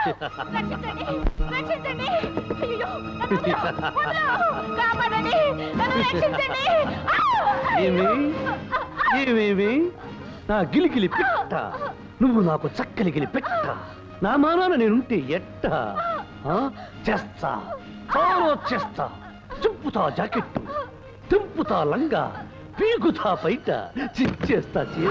రక్షించండి రక్షించండి అయ్యో నన్ను వదలు, వదలు. కాపాడండి నన్ను రక్షించండి ఆ! ఏమి ఏమేమి నా గిలిగిలి పెట్ట నువ్వు నాకు చక్కలిగిలి పెట్ట నా మానాన నేనుంటే ఎట్ట ఆ? చేస్తా చాలా చేస్తా చింపుతా జాకెట్టు తింపుతా లంగా పీకుతా బయట చిచ్చేస్తా చీర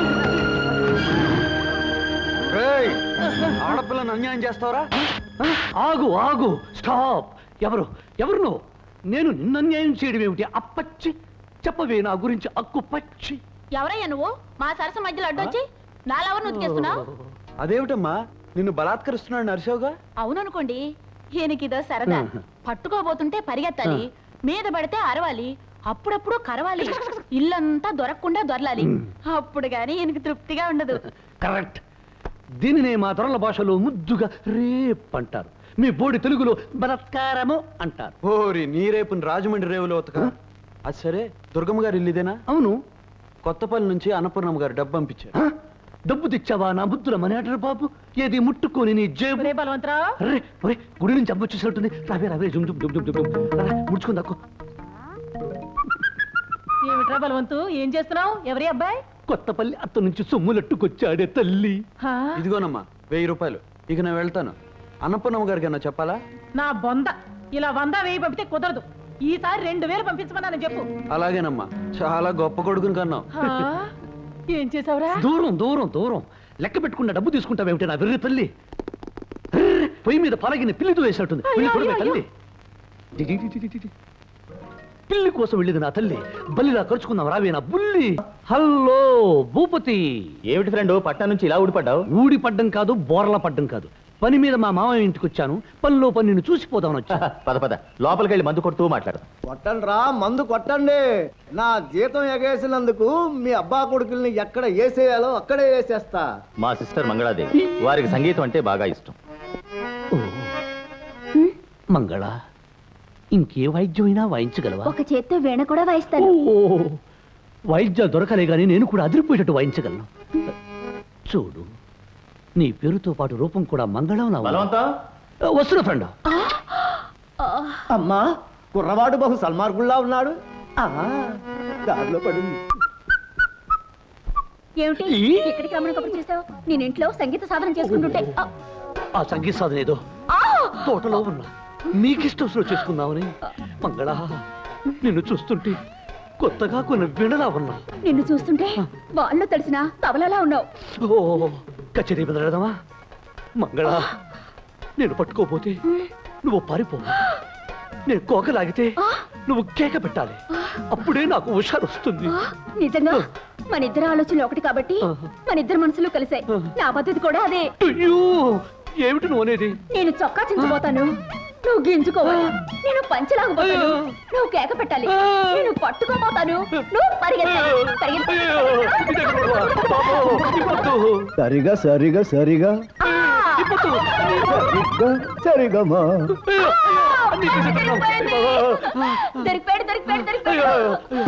ఆడపిల్లను అన్యాయం చేస్తావరా ఆ, ఆగు ఆగు స్టాప్ ఎవరు ఎవరు నువ్వు నేను నిన్ను అన్యాయం చేయడం ఏమిటి అప్పచ్చి చెప్పవే నా గురించి అక్కు పచ్చి ఎవరయ్యా నువ్వు మా సరస మధ్యలో అడ్డొచ్చి నాలెవరు ఉతికేస్తున్నావు అదేమిటమ్మా నిన్ను బలాత్కరిస్తున్నాడు నరసోగా అవుననుకోండి ఈయనకిదో సరదా పట్టుకోబోతుంటే పరిగెత్తాలి మీద పడితే అరవాలి అప్పుడప్పుడు కరవాలి ఇల్లంతా దొరకకుండా దొరలాలి అప్పుడు గాని ఈయనకి తృప్తిగా ఉండదు కరెక్ట్ దీనినే మా తొరల భాషలో ముద్దుగా రేప్ అంటారు మీ బోడి తెలుగులో బలత్కారము అంటారు ఓరి నీ రేపుని రాజమండ్రి రేవులో ఉతక అది సరే దుర్గమ్మ గారు ఇల్లుదేనా అవును కొత్తపల్లి నుంచి అన్నపూర్ణమ్మ గారు డబ్బు పంపించారు ఆ? డబ్బు తెచ్చావా నా బుద్ధుల మనేటరు బాబు ఏది ముట్టుకొని నీ జేబు ఒరే బలవంతరావు అరే ఒరే గుడి నుంచి అమ్మ వచ్చేసినట్టుంది రావే రావే జుమ్ జుమ్ జుమ్ జుమ్ జుమ్ రా, ముడుచుకుంది అక్కు ఏమిట్రా బలవంతు ఏం చేస్తున్నావు ఎవరి అబ్బాయి కొత్తపల్లి అత్త నుంచి సొమ్ములట్టుకొచ్చాడే తల్లి ఇదిగోనమ్మా వెయ్యి రూపాయలు ఇక నేను వెళ్తాను అన్నపూర్ణమ్మ గారికి అన్న చెప్పాలా నా బొంద ఇలా వంద వేయి పంపితే కుదరదు ఈసారి రెండు వేలు పంపించమన్నాను చెప్పు అలాగేనమ్మా చాలా గొప్ప కొడుకుని కన్నావు హా? ఏం చేసావురా దూరం దూరం దూరం లెక్క పెట్టుకున్న డబ్బు తీసుకుంటావేమిటి నా వెర్రి తల్లి అర్రే, పొయ్యి మీద పలగిన పిల్లితో వేసినట్టుంది వెళ్ళి అయ్యో, చూడవే అయ్యో, తల్లి డి, డి, డి, డి, డి, డి. పిల్లి కోసం వెళ్ళింది నా తల్లి బల్లిలా ఖర్చుకుందాం రావే నా బుల్లి హలో భూపతి ఏమిటి ఫ్రెండ్ పట్టణం నుంచి ఇలా ఊడిపడ్డావు ఊడి పడ్డం కాదు బోర్ల పడ్డం కాదు పని మీద మా మామయ్య ఇంటికి వచ్చాను పనిలో పని నిన్ను చూసిపోదామని వచ్చా పద పద లోపలికి వెళ్ళి మందు కొడుతూ మాట్లాడు కొట్టండి రా మందు కొట్టండి నా జీతం ఎగేసినందుకు మీ అబ్బా కొడుకుల్ని ఎక్కడ వేసేయాలో అక్కడే వేసేస్తా మా సిస్టర్ మంగళాదేవి వారికి సంగీతం అంటే బాగా ఇష్టం ఓ, మంగళ ఇంకే వాయిద్యమైనా వాయించగలవా ఒక చేత్తో వీణ కూడా వాయిస్తాను ఓ, వాయిద్యాలు దొరకలే గానీ నేను కూడా అదిరిపోయేటట్టు వాయించగలను చూడు నీ పేరుతో పాటు రూపం కూడా మంగళం నా బలవంతం వస్తున్నా ఫ్రెండ్ అమ్మా కుర్రవాడు బహు సల్మార్గుల్లా ఉన్నాడు ఆ, దారిలో పడింది ఏమిటి ఈ? ఇక్కడికి రమ్మని కబురు చేసావు నేను ఇంట్లో సంగీత సాధన చేసుకుంటుంటే ఆ, ఆ సంగీత సాధన ఏదో తోటలో ఉన్నా నీకిష్టం సో చేసుకుందామని మంగళ నిన్ను చూస్తుంటే కొత్తగా కొన్ని వినలా ఉన్నా నిన్ను చూస్తుంటే వాళ్ళు తడిసిన తబలలా ఉన్నావు ఓ కచేరీ బదలడదామా మంగళ నేను పట్టుకోపోతే నువ్వు పారిపో నేను కోకలాగితే నువ్వు కేక పెట్టాలి అప్పుడే నాకు హుషారు వస్తుంది ఆ, నిజంగా మన ఇద్దరు ఆలోచనలు ఒకటి కాబట్టి మన ఇద్దరు మనసులు కలిసాయి నా పద్ధతి కూడా అదే అయ్యో ఏమిటి నువ్వు అనేది నేను చొక్కా చించిపోతాను నువ్వు గింజుకోవాలి నేను పంచలాగపోతాను నువ్వు కేక పెట్టాలి నేను పట్టుకోపోతాను నువ్వు పరిగెత్తాలి పరిగెత్తాలి సరిగా సరిగా సరిగా సరిగ్గా సరిగమా దొరికిపోయాడు దొరికిపోయాడు దొరికిపోయాడు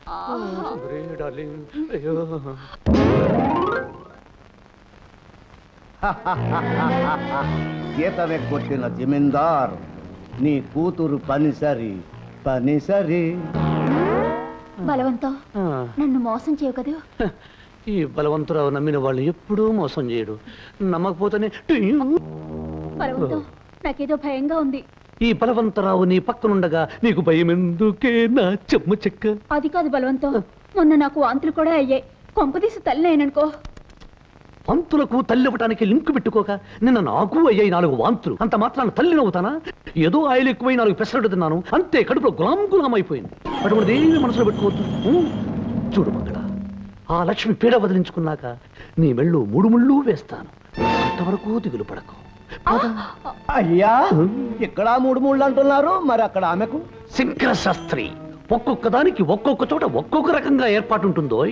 జీతమే కొట్టిన జమీందార్ నీ కూతురు పనిసరి పనిసరి బలవంతం నన్ను మోసం చేయవు కదా ఈ బలవంతురావు నమ్మిన వాళ్ళు ఎప్పుడూ మోసం చేయడు నమ్మకపోతేనే టియ్యు. బలవంతం నాకేదో భయంగా ఉంది ఈ బలవంతరావు నీ పక్కనుండగా నీకు భయం ఎందుకే నా చెమ్మ చెక్క అది కాదు బలవంతం మొన్న నాకు వాంతులు కూడా అయ్యాయి కొంపదీసి తల్లి అయిననుకో పంతులకు తల్లి ఇవ్వటానికి లింక్ పెట్టుకోక నిన్న నాకు అయ్యాయి నాలుగు వాంతులు అంత మాత్రాన తల్లి నవ్వుతానా ఏదో ఆయిల్ ఎక్కువై నాలుగు పెసరట్టు తిన్నాను అంతే కడుపులో గులాం గులాం అయిపోయింది అటువంటి ఏమి మనసులో పెట్టుకోవద్దు ఊ, చూడు మంగళ ఆ లక్ష్మి పీడ వదిలించుకున్నాక నీ మెళ్ళు మూడు ముళ్ళు వేస్తాను అంతవరకు దిగులు పడకు పద. అయ్యా ఇక్కడ మూడు మూడు అంటున్నారు మరి అక్కడ ఆమెకు శంకర శాస్త్రి ఒక్కొక్క దానికి ఒక్కొక్క చోట ఒక్కొక్క రకంగా ఏర్పాటు ఉంటుందో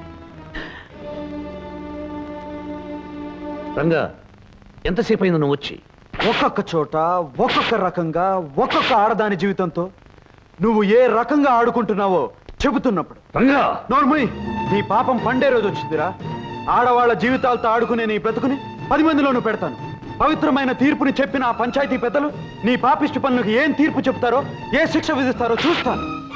రంగా ఎంతసేపు అయింది నువ్వు వచ్చి ఒక్కొక్క చోట ఒక్కొక్క రకంగా ఒక్కొక్క ఆడదాని జీవితంతో నువ్వు ఏ రకంగా ఆడుకుంటున్నావో చెబుతున్నప్పుడు రంగా నోర్మయ్ నీ పాపం పండే రోజు వచ్చిందిరా ఆడవాళ్ళ జీవితాలతో ఆడుకునే నీ బ్రతుకుని పది మందిలోనూ పెడతాను పవిత్రమైన తీర్పుని చెప్పిన ఆ పంచాయతీ పెద్దలు నీ పాపిష్టి పనులకు ఏం తీర్పు చెప్తారో ఏ శిక్ష విధిస్తారో చూస్తాను